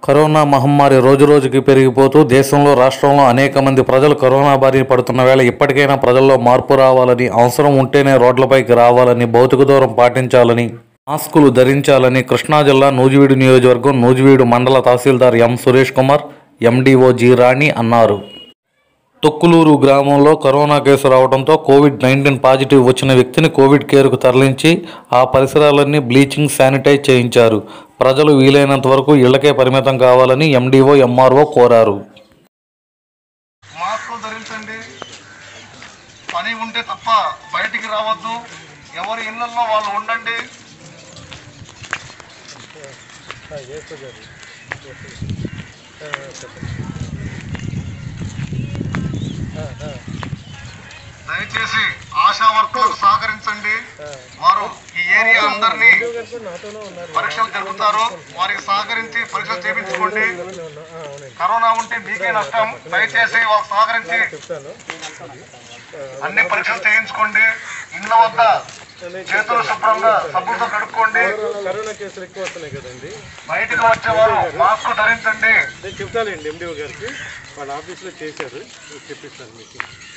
corona మహమ్మారి రోజురోజుకి పెరిగిపోతూ దేశంలో రాష్ట్రంలో అనేక మంది ప్రజలు కరోనా బారిన పడుతున్న వేళ ఇప్పటికైనా ప్రజల్లో మార్పు రావాలని అవసరం ఉంటేనే రోడ్లపైకి రావాలని భౌతిక దూరం పాటించాలని మాస్కులు ధరించాలని కృష్ణా జిల్లా నూజివీడు నియోజకవర్గం నూజివీడు మండల తహసీల్దార్ M Suresh Kumar MDO G Rani అన్నారు తొక్కులూరు గ్రామంలో కరోనా కేసు రావడంతో కోవిడ్ నైన్టీన్ పాజిటివ్ వచ్చిన వ్యక్తిని కోవిడ్ కేర్కు తరలించి ఆ పరిసరాలన్నీ బ్లీచింగ్ శానిటైజ్ చేయించారు ప్రజలు వీలైనంత వరకు ఇళ్లకే పరిమితం కావాలని ఎండీఓ ఎంఆర్ఓ కోరారు మాస్కులు ధరించండి పని ఉంటే తప్ప బయటికి రావద్దు ఎవరి ఇళ్లలో వాళ్ళు ఉండండి దయచేసి ఆశా వర్కర్లకు సహకరించండి వారు ఈ ఏరియా అందరినీ పరీక్షలు జరుపుతారు వారికి సహకరించి పరీక్షలు చేయించుకోండి కరోనా ఉంటే మీకే నష్టం దయచేసి వాళ్ళు సహకరించి అన్ని పరీక్షలు చేయించుకోండి ఇళ్ళ వద్ద చేతులు శుభ్రంగా సబ్బులతో కడుక్కోండి కరోనా కేసులు ఎక్కువ వస్తున్నాయి కదండి బయటకు వచ్చేవారు మాస్క్ ధరించండి నేను చెప్తానండి ఎండిఓ గారికి వాళ్ళ ఆఫీస్లో చేశారు నేను చెప్పిస్తాను మీకు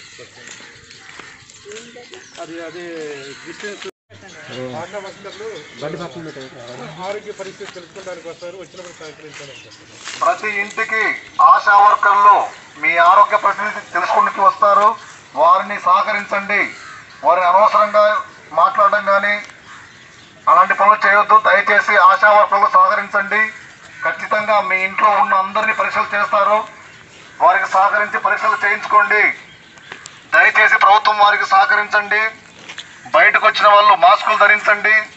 అది అది డిస్టెన్స్ ఆశా వర్కర్లు ఆరోగ్య పరిస్థితి తెలుసుకోవడానికి వస్తారు వచ్చినప్పుడు సహకరించడానికి వస్తారు ప్రతి ఇంటికి ఆశా వర్కర్లు మీ ఆరోగ్య పరిస్థితి తెలుసుకోవడానికి వస్తారు వారిని సహకరించండి వారిని అనవసరంగా మాట్లాడడం కానీ అలాంటి పనులు చేయొద్దు దయచేసి ఆశా వర్కర్లు సహకరించండి ఖచ్చితంగా మీ ఇంట్లో ఉన్న అందరినీ పరీక్షలు చేస్తారు వారికి సహకరించి పరీక్షలు చేయించుకోండి దయచేసి ప్రభుత్వం వారికి సహకరించండి బయటకు వచ్చిన వాళ్ళు మాస్కులు ధరించండి